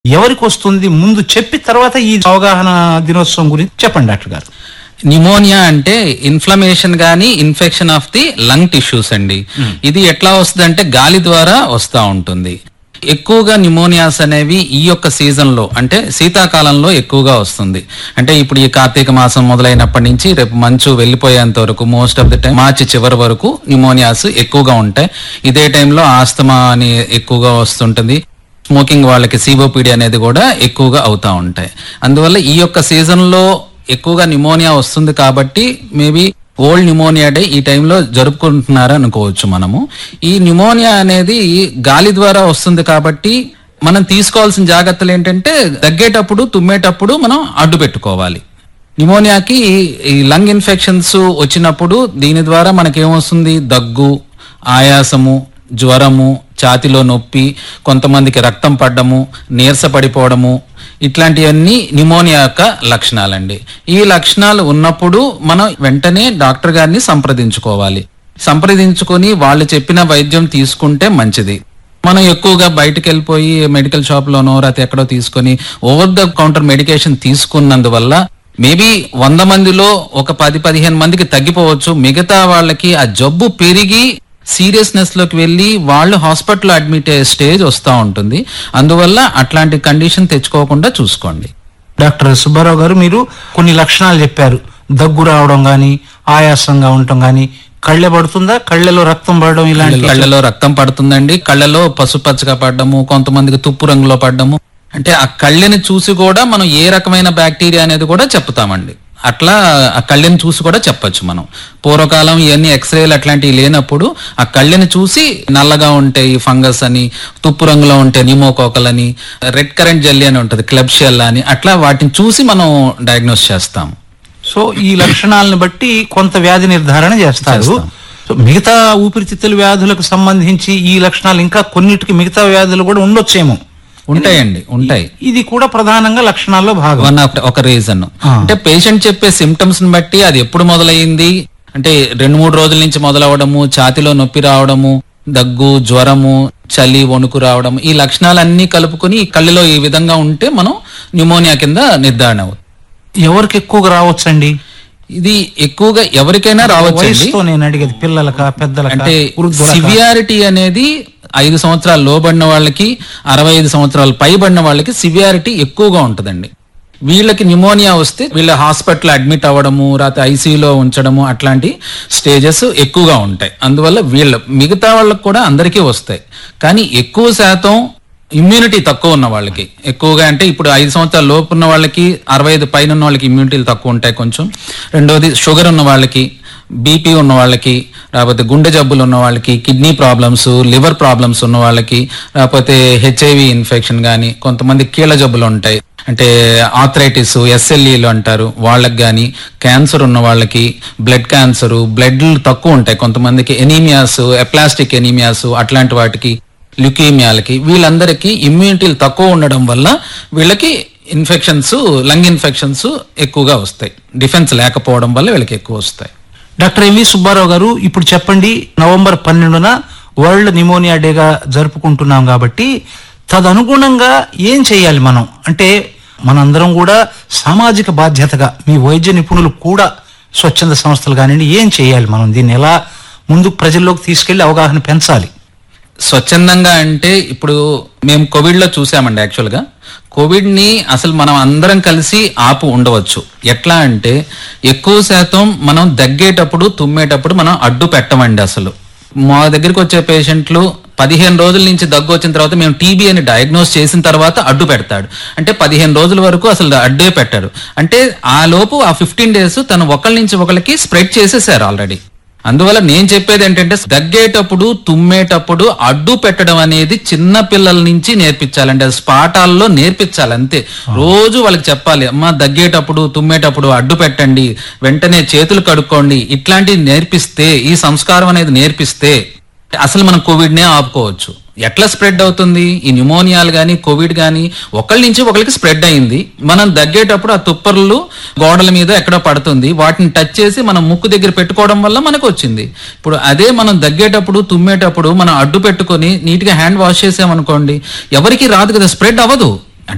ఎవరికి వస్తుంది ముందు చెప్పి తర్వాత ఈ అవగాహన దినోత్సవం గురించి చెప్పండి డాక్టర్ గారు న్యూమోనియా అంటే ఇన్ఫ్లమేషన్ గానీ infection of the lung tissues అండి ఇది ఎట్లా వస్తుంది అంటే గాలి ద్వారా వస్తూ ఉంటుంది ఎక్కువగా న్యూమోనియాస్ అనేవి ఈ యొక్క సీజన్ లో అంటే శీతాకాలంలో ఎక్కువగా వస్తుంది అంటే ఇప్పుడు ఈ కార్తీక మాసం మొదలైనప్పటి నుంచి రేపు మంచు వెళ్ళిపోయేంత వరకు మోస్ట్ ఆఫ్ ది టైం మార్చి చివరి వరకు న్యూమోనియాస్ ఎక్కువగా ఉంటాయి ఇదే టైంలో ఆస్తమా అని ఎక్కువగా వస్తుంటుంది స్మోకింగ్ వాళ్ళకి సిఓపిడి అనేది కూడా ఎక్కువగా అవుతా ఉంటాయి అందువల్ల ఈ యొక్క సీజన్ లో ఎక్కువగా న్యూమోనియా వస్తుంది కాబట్టి మేబీ ఓల్డ్ న్యూమోనియా డే ఈ టైంలో జరుపుకుంటున్నారు అనుకోవచ్చు మనము ఈ న్యూమోనియా అనేది గాలి ద్వారా వస్తుంది కాబట్టి మనం తీసుకోవాల్సిన జాగ్రత్తలు ఏంటంటే దగ్గేటప్పుడు తుమ్మేటప్పుడు మనం అడ్డు పెట్టుకోవాలి న్యూమోనియాకి ఈ లంగ్ ఇన్ఫెక్షన్స్ వచ్చినప్పుడు దీని ద్వారా మనకేమొస్తుంది దగ్గు ఆయాసము జ్వరము ఛాతిలో నొప్పి కొంతమందికి రక్తం పడ్డము నీరస పడిపోవడము ఇట్లాంటివన్నీ న్యూమోనియా యొక్క లక్షణాలండి ఈ లక్షణాలు ఉన్నప్పుడు మనం వెంటనే డాక్టర్ గారిని సంప్రదించుకోవాలి సంప్రదించుకొని వాళ్ళు చెప్పిన వైద్యం తీసుకుంటే మంచిది మనం ఎక్కువగా బయటకు వెళ్ళిపోయి మెడికల్ షాప్ లోనో లేకపోతే ఎక్కడో తీసుకొని ఓవర్ ద కౌంటర్ మెడికేషన్ తీసుకున్నందువల్ల మేబీ వంద మందిలో ఒక పది పదిహేను మందికి తగ్గిపోవచ్చు మిగతా వాళ్ళకి ఆ జబ్బు పెరిగి సీరియస్నెస్ లోకి వెళ్ళి వాళ్ళు హాస్పిటల్ అడ్మిట్ అయ్యే స్టేజ్ వస్తూ ఉంటుంది అందువల్ల అట్లాంటి కండిషన్ తెచ్చుకోకుండా చూసుకోండి డాక్టర్ సుబ్బారావు గారు మీరు కొన్ని లక్షణాలు చెప్పారు దగ్గు రావడం గాని ఆయాసంగా ఉండటం గాని కళ్ళె పడుతుందా కళ్ళెలో రక్తం పడడం ఇలాంటి కళ్ళలో రక్తం పడుతుందండి కళ్ళలో పసుపచ్చగా పడ్డము కొంతమందికి తుప్పు రంగులో పడ్డము అంటే ఆ కళ్ళని చూసి కూడా మనం ఏ రకమైన బ్యాక్టీరియా అనేది కూడా చెప్తామండి అట్లా ఆ కళ్ళని చూసి కూడా చెప్పొచ్చు మనం పూర్వకాలం ఇవన్నీ ఎక్స్రేలు అట్లాంటివి లేనప్పుడు ఆ కళ్ళని చూసి నల్లగా ఉంటే ఈ ఫంగస్ అని తుప్పు రంగులో ఉంటే న్యూమోకోకల్ అని రెడ్ కరెంట్ జెల్లీ అని ఉంటుంది క్లబ్షియల్ అని అట్లా వాటిని చూసి మనం డయాగ్నోస్ చేస్తాం సో ఈ లక్షణాలను బట్టి కొంత వ్యాధి నిర్ధారణ చేస్తారు చేస్తాం. సో మిగతా ఊపిరితిత్తుల వ్యాధులకు సంబంధించి ఈ లక్షణాలు ఇంకా కొన్నిటికి మిగతా వ్యాధులు కూడా ఉండొచ్చేమో ఉంటాయండి ఉంటాయి ఇది కూడా ప్రధానంగా లక్షణాల్లో భాగం వన్ ఆఫ్ ఒక రీజన్ ఆ. అంటే పేషెంట్ చెప్పే సిమ్టమ్స్ ని బట్టి అది ఎప్పుడు మొదలైంది అంటే రెండు మూడు రోజుల నుంచి మొదలవడము ఛాతిలో నొప్పి రావడము దగ్గు జ్వరము చలి వణుకు రావడం ఈ లక్షణాలన్నీ కలుపుకొని ఈ కళ్ళలో ఈ విధంగా ఉంటే మనం న్యూమోనియా కింద నిర్ధారణ అవుతుంది ఎవరికి ఎక్కువగా రావచ్చండి ఇది ఎక్కువగా ఎవరికైనా రావచ్చండి వయసుతో నేను అడిగేది పిల్లలకా పెద్దలకా అంటే వృద్ధులకా? సివియారిటీ అనేది ఐదు సంవత్సరాలు లోబడిన వాళ్ళకి అరవై ఐదు సంవత్సరాలు పైబడిన వాళ్ళకి సివియారిటీ ఎక్కువగా ఉంటుందండి వీళ్ళకి న్యూమోనియా వస్తే వీళ్ళ హాస్పిటల్ అడ్మిట్ అవ్వడము రాత్రి ఐసీయూలో ఉంచడము అట్లాంటి స్టేజెస్ ఎక్కువగా ఉంటాయి అందువల్ల వీళ్ళ మిగతా వాళ్ళకి కూడా అందరికీ వస్తాయి కానీ ఎక్కువ శాతం ఇమ్యూనిటీ తక్కువ ఉన్న వాళ్ళకి ఎక్కువగా అంటే ఇప్పుడు ఐదు సంవత్సరాల లోపు ఉన్న వాళ్ళకి అరవై ఐదు పైన ఉన్న వాళ్ళకి ఇమ్యూనిటీలు తక్కువ ఉంటాయి కొంచెం రెండోది షుగర్ ఉన్న వాళ్ళకి బీపీ ఉన్న వాళ్ళకి లేకపోతే గుండె జబ్బులు ఉన్న వాళ్ళకి కిడ్నీ ప్రాబ్లమ్స్ లివర్ ప్రాబ్లమ్స్ ఉన్న వాళ్ళకి లేకపోతే హెచ్ఐవి ఇన్ఫెక్షన్ కానీ కొంతమంది కీళ్ళ జబ్బులు ఉంటాయి అంటే ఆథరైటిస్ ఎస్ఎల్ఈలు అంటారు వాళ్ళకి కానీ క్యాన్సర్ ఉన్న వాళ్ళకి బ్లడ్ క్యాన్సర్ బ్లడ్ తక్కువ ఉంటాయి కొంతమందికి ఎనీమియాస్ ఎప్లాస్టిక్ ఎనీమియాస్ అట్లాంటి వాటికి ల్యుకీమియాలకి వీళ్ళందరికీ ఇమ్యూనిటీలు తక్కువ ఉండడం వల్ల వీళ్ళకి ఇన్ఫెక్షన్స్ లంగ్ ఇన్ఫెక్షన్స్ ఎక్కువగా వస్తాయి డిఫెన్స్ లేకపోవడం వల్ల వీళ్ళకి ఎక్కువ వస్తాయి డాక్టర్ ఎంవి సుబ్బారావు గారు ఇప్పుడు చెప్పండి నవంబర్ పన్నెండున వరల్డ్ నిమోనియా డేగా జరుపుకుంటున్నాం కాబట్టి తదనుగుణంగా ఏం చేయాలి మనం అంటే మనందరం కూడా సామాజిక బాధ్యతగా మీ వైద్య నిపుణులు కూడా స్వచ్ఛంద సంస్థలు కానివ్వండి ఏం చేయాలి మనం దీన్ని ఎలా ముందుకు ప్రజల్లోకి తీసుకెళ్లి అవగాహన పెంచాలి స్వచ్ఛందంగా అంటే ఇప్పుడు మేము కోవిడ్ లో చూసామండి యాక్చువల్ గా కోవిడ్ ని అసలు మనం అందరం కలిసి ఆపు ఉండవచ్చు ఎట్లా అంటే ఎక్కువ శాతం మనం దగ్గేటప్పుడు తుమ్మేటప్పుడు మనం అడ్డు పెట్టమండి అసలు మా దగ్గరికి వచ్చే పేషెంట్లు పదిహేను రోజుల నుంచి దగ్గు వచ్చిన తర్వాత మేము టీబీ అని డయాగ్నోస్ చేసిన తర్వాత అడ్డు పెడతాడు అంటే పదిహేను రోజుల వరకు అసలు అడ్డే పెట్టాడు అంటే ఆ లోపు ఆ ఫిఫ్టీన్ డేస్ తను ఒకళ్ళ నుంచి ఒకళ్ళకి స్ప్రెడ్ చేసేసారు ఆల్రెడీ అందువల్ల నేను చెప్పేది ఏంటంటే దగ్గేటప్పుడు తుమ్మేటప్పుడు అడ్డు పెట్టడం అనేది చిన్న పిల్లల నుంచి నేర్పించాలంటే అది పాఠాల్లో నేర్పించాలి అంతే రోజు వాళ్ళకి చెప్పాలి అమ్మ దగ్గేటప్పుడు తుమ్మేటప్పుడు అడ్డు పెట్టండి వెంటనే చేతులు కడుక్కోండి ఇట్లాంటివి నేర్పిస్తే ఈ సంస్కారం అనేది నేర్పిస్తే అసలు మనం కోవిడ్ నే ఆపుకోవచ్చు ఎట్లా స్ప్రెడ్ అవుతుంది ఈ న్యూమోనియాలు కానీ కోవిడ్ కానీ ఒకళ్ళ నుంచి ఒకరికి స్ప్రెడ్ అయింది మనం దగ్గేటప్పుడు ఆ తుప్పర్లు గోడల మీద ఎక్కడో పడుతుంది వాటిని టచ్ చేసి మనం ముక్కు దగ్గర పెట్టుకోవడం వల్ల మనకు వచ్చింది ఇప్పుడు అదే మనం దగ్గేటప్పుడు తుమ్మేటప్పుడు మనం అడ్డు పెట్టుకొని నీట్గా హ్యాండ్ వాష్ చేసామనుకోండి ఎవరికి రాదు కదా స్ప్రెడ్ అవ్వదు